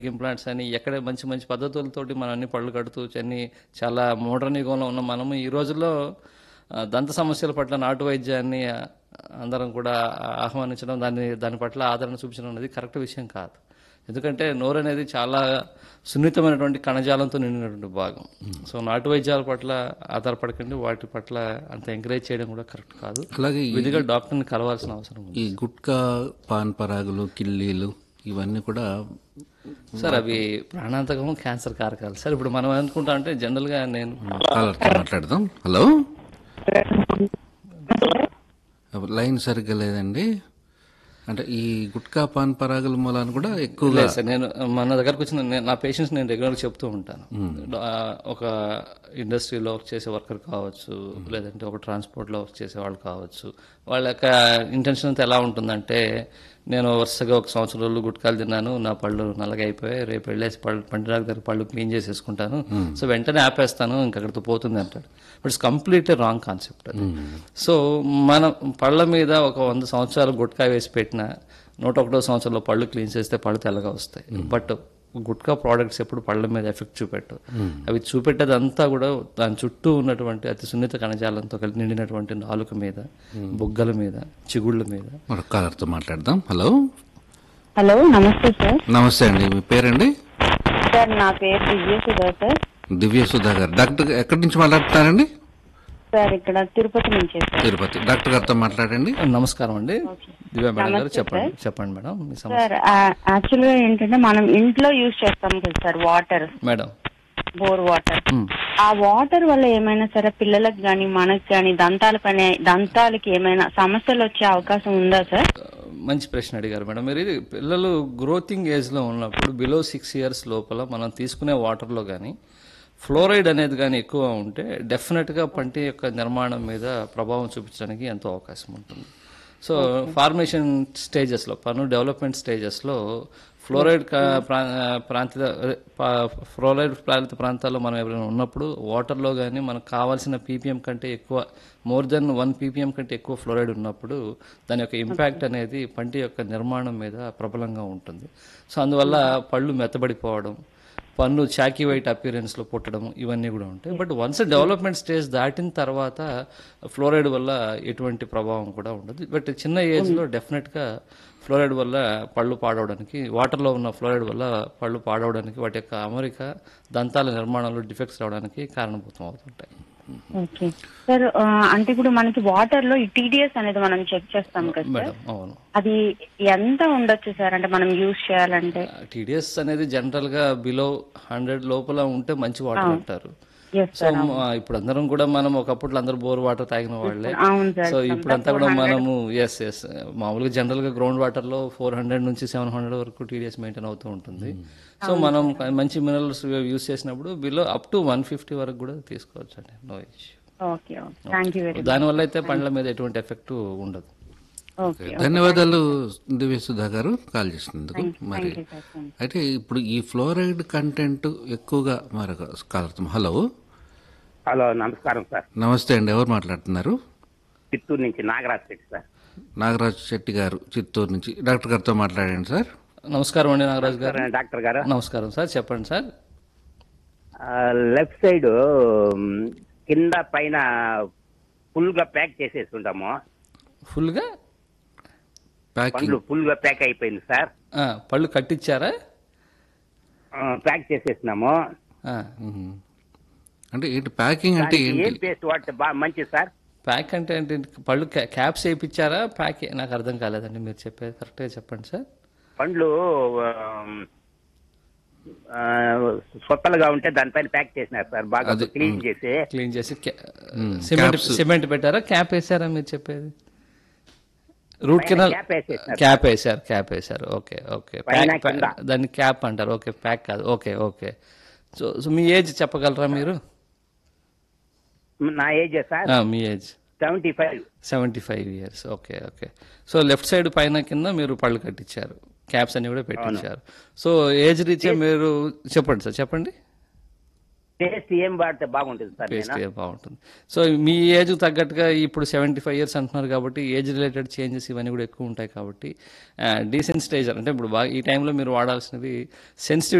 Implants అని ఎక్కడ మంచి మంచి పద్ధతులతోటి మనం అన్ని పళ్ళు కడుతూ అన్ని చాలా మోడర్న్ యుగంలో ఉన్న మనము ఈ రోజుల్లో ఆ, దంత సమస్యల పట్ల నాటు వైద్యాన్ని ఆ, అందరం కూడా ఆహ్వానించడం దాన్ని దాని పట్ల ఆదరణ చూపించడం అనేది కరెక్ట్ విషయం కాదు ఎందుకంటే నోరు అనేది చాలా సున్నితమైనటువంటి కణజాలంతో నిండినటువంటి భాగం సో నాటు వైద్యాల పట్ల ఆధారపడకండి వాటి పట్ల అంత ఎంకరేజ్ చేయడం కూడా కరెక్ట్ కాదు అలాగే ఈ- విధిగా డాక్టర్ని కలవాల్సిన అవసరం ఉంది ఈ గుట్కా పాన్ పరాగులు కిల్లీలు ఇవన్నీ కూడా సార్ అవి ప్రాణాంతకం క్యాన్సర్ కారకాలు సార్ ఇప్పుడు మనం అనుకుంటా అంటే జనరల్గా నేను కాలర్తో మాట్లాడదాం హలో లైన్ సరిగ్గా లేదండి అంటే ఈ గుట్కా పాన్ పరాగుల మూలాన కూడా ఎక్కువగా లేదు సార్ నేను మన దగ్గరకు వచ్చిన నేను- నా పేషెంట్స్ నేను రెగ్యులర్గా చెప్తూ ఉంటాను ఆ, ఒక ఇండస్ట్రీలో వర్క్ చేసే వర్కర్ కావచ్చు లేదంటే ఒక ట్రాన్స్పోర్ట్లో వర్క్ చేసే వాళ్ళు కావచ్చు వాళ్ళ యొక్క ఇంటెన్షన్ అంతా ఎలా ఉంటుందంటే నేను వరుసగా ఒక సంవత్సరం రోజులు గుట్కాలు తిన్నాను నా పళ్ళు నల్లగా అయిపోయాయి రేపు వెళ్ళేసి పళ్ళు పంటరాకు దగ్గర పళ్ళు క్లీన్ చేసేసుకుంటాను సో వెంటనే ఆపేస్తాను ఇంక అక్కడితో పోతుంది అంటాడు but it's completely wrong concept అది సో మన పళ్ళ మీద ఒక వంద సంవత్సరాలు గుట్కా వేసి పెట్టిన నూట ఒకటో సంవత్సరంలో పళ్ళు క్లీన్ చేస్తే పళ్ళు తెల్లగా వస్తాయి బట్ గుట్కా ప్రోడక్ట్స్ ఎప్పుడు పళ్ళ మీద ఎఫెక్ట్ చూపెట్టు అవి చూపెట్టేదంతా కూడా దాని చుట్టూ ఉన్నటువంటి అతి సున్నిత కణజాలంతో కలిసి నిండినటువంటి నాలుక మీద బుగ్గల మీద చిగుళ్ళ మీద మరొక కాలర్తో మాట్లాడదాం హలో హలో నమస్తే సార్ నమస్తే అండి మీ పేరండి సార్ నా పేరు దివ్య సుధా సార్ దివ్య సుధా గారు డాక్టర్ ఎక్కడి నుంచి మాట్లాడుతున్నారండి సార్ ఇక్కడ తిరుపతి నుంచి సార్ తిరుపతి డాక్టర్ గారితో మాట్లాడండి నమస్కారం అండి దివ్య మేడం గారు చెప్పండి చెప్పండి మేడం మీ సమస్య సార్ యాక్చువల్ గా ఏంటంటే మనం ఇంట్లో యూజ్ చేస్తాం కదా sir water madam bore water మ్. ఆ వాటర్ వల్ల ఏమైనా సరే పిల్లలకు గాని మనకు గాని దంతాల పని దంతాలకి ఏమైనా సమస్యలు వచ్చే అవకాశం ఉందా సార్ మంచి ప్రశ్న అడిగారు మేడం మీరు ఇది పిల్లలు గ్రోతింగ్ ఏజ్లో ఉన్నప్పుడు బిలో సిక్స్ ఇయర్స్ లోపల మనం తీసుకునే వాటర్లో కానీ ఫ్లోరైడ్ అనేది కానీ ఎక్కువ ఉంటే డెఫినెట్గా పంటి యొక్క నిర్మాణం మీద ప్రభావం చూపించడానికి ఎంతో అవకాశం ఉంటుంది సో ఫార్మేషన్ స్టేజెస్లో పను డెవలప్మెంట్ స్టేజెస్లో ఫ్లోరైడ్ కా- ప్రా- ప్రాంతీయ అదే, పా- ఫ్లోరైడ్ ప్రాంత ప్రాంతాల్లో మనం ఎవరైనా ఉన్నప్పుడు వాటర్లో కానీ మనకు కావాల్సిన పీపీఎం కంటే ఎక్కువ మోర్ దెన్ వన్ పీపీఎం కంటే ఎక్కువ ఫ్లోరైడ్ ఉన్నప్పుడు దాని యొక్క ఇంపాక్ట్ అనేది పంటి యొక్క నిర్మాణం మీద ప్రబలంగా ఉంటుంది సో అందువల్ల పళ్ళు మెత్తబడిపోవడం పన్ను చాకీ వైట్ అపియరెన్స్లో పుట్టడం ఇవన్నీ కూడా ఉంటాయి బట్ వన్స్ డెవలప్మెంట్ స్టేజ్ దాటిన తర్వాత ఫ్లోరైడ్ వల్ల ఎటువంటి ప్రభావం కూడా ఉండదు బట్ చిన్న ఏజ్లో డెఫినెట్గా ఫ్లోరైడ్ వల్ల పళ్ళు పాడవడానికి వాటర్లో ఉన్న ఫ్లోరైడ్ వల్ల పళ్ళు పాడవడానికి వాటి యొక్క అమరిక దంతాల నిర్మాణంలో డిఫెక్ట్స్ రావడానికి కారణభూతం అవుతుంటాయి ఓకే సార్ ఆ, అంటే ఇప్పుడు మనకి వాటర్ లో ఈ టీడీఎస్ అనేది మనం చెక్ చేస్తాం కదా సార్ మేడం అవును అది ఎంత ఉండొచ్చు సార్ అంటే మనం యూజ్ చేయాలంటే టీడీఎస్ అనేది జనరల్గా బిలో హండ్రెడ్ లోపల ఉంటే మంచి వాటర్ అంటారు ఎస్ సో మ- ఇప్పుడు అందరం కూడా మనం ఒకప్పుడు అందరూ బోర్ వాటర్ తాగిన వాళ్ళే అవును సార్ సో ఇప్పుడంతా కూడా మనము ఎస్ ఎస్ మామూలుగా జనరల్ గా గ్రౌండ్ వాటర్ లో ఫోర్ హండ్రెడ్ నుంచి సెవెన్ హండ్రెడ్ వరకు టీడీఎస్ మెయింటైన్ అవుతూ ఉంటుంది సో మనం మంచి మినరల్స్ యూస్ చేసినప్పుడు below up to one fifty వరకు కూడా తీసుకోవచ్చు అండి no issue okay okay thank you very దానివల్ల అయితే పండ్ల మీద ఎటువంటి ఎఫెక్ట్ ఉండదు ఓకే ధన్యవాదాలు దివ్య సుధా గారు కాల్ చేసినందుకు మరి అయితే ఇప్పుడు ఈ ఫ్లోరైడ్ కంటెంట్ ఎక్కువగా మరొక కాలర్తో హలో హలో నమస్కారం సార్ నమస్తే అండి ఎవరు మాట్లాడుతున్నారు చిత్తూరు నుంచి నాగరాజ్ రెడ్డి సార్ నాగరాజ్ శెట్టి గారు చిత్తూరు నుంచి డాక్టర్ గారితో మాట్లాడండి సార్ నమస్కారం అండి నాగరాజు గారు సార్, డాక్టర్ గారు నమస్కారం సార్ చెప్పండి సార్ ఆ, లెఫ్ట్ సైడ్ మ్, కింద పైన ఫుల్ గా ప్యాక్ చేసేసి ఉంటాము ఫుల్ గా ప్యాకింగ్ పండ్లు ఫుల్ గా ప్యాక్ అయిపోయింది సార్ ఆ, పళ్ళు కట్టించారా ఆ, ప్యాక్ చేసేసినాము ఆ, మ్మ్. అంటే ఏంటి ప్యాకింగ్ అంటే దానికి ఏంటి ఏం పేస్ట్ వాడితే బాగా మంచిది సార్ ప్యాక్ అంటే ఏంటి పళ్ళు క్యా- క్యాప్స్ వేయించారా ప్యాక్ నాకు అర్థం కాలేదండి మీరు చెప్పేది కరెక్ట్గా చెప్పండి సార్ పండ్లు ఆమ్, ఆ, సొత్తలుగా ఉంటే దానిపైన ప్యాక్ చేసినారు సార్ బాగా అది, క్లీన్ చేసి క్లీన్ చేసి క్యా- సిమెంట్ సిమెంట్ పెట్టారా క్యాప్ వేసారా మీరు చెప్పేది రూట్ పైన కెనాల్ క్యాప్ వేసేసినారు. క్యాప్ వేసారు క్యాప్ వేసారు ఓకే ఓకే పైన ప్యాక్ కింద. దాన్ని క్యాప్ అంటారు ఓకే ప్యాక్ కాదు ఓకే ఓకే సో సో మీ ఏజ్ చెప్పగలరా మీరు నా ఏజ్ సార్ ఆ, మీ age seventy five seventy five years okay okay so left side పైన కింద మీరు పళ్ళు కట్టించారు క్యాప్స్ అన్ని కూడా పెట్టించారు సో ఏజ్ రీత్యా మీరు చెప్పండి సార్ చెప్పండి టేస్ట్ ఏం వాడితే బాగుంటుంది సార్ పేస్ట్ నేను బాగుంటుంది సో మీ ఏజ్ తగ్గట్టుగా ఇప్పుడు సెవెంటీ ఫైవ్ ఇయర్స్ అంటున్నారు కాబట్టి ఏజ్ రిలేటెడ్ చేంజెస్ ఇవన్నీ కూడా ఎక్కువ ఉంటాయి కాబట్టి డీసెన్సిటైజర్ అంటే ఇప్పుడు బాగా ఈ టైంలో మీరు వాడాల్సినవి సెన్సిటివ్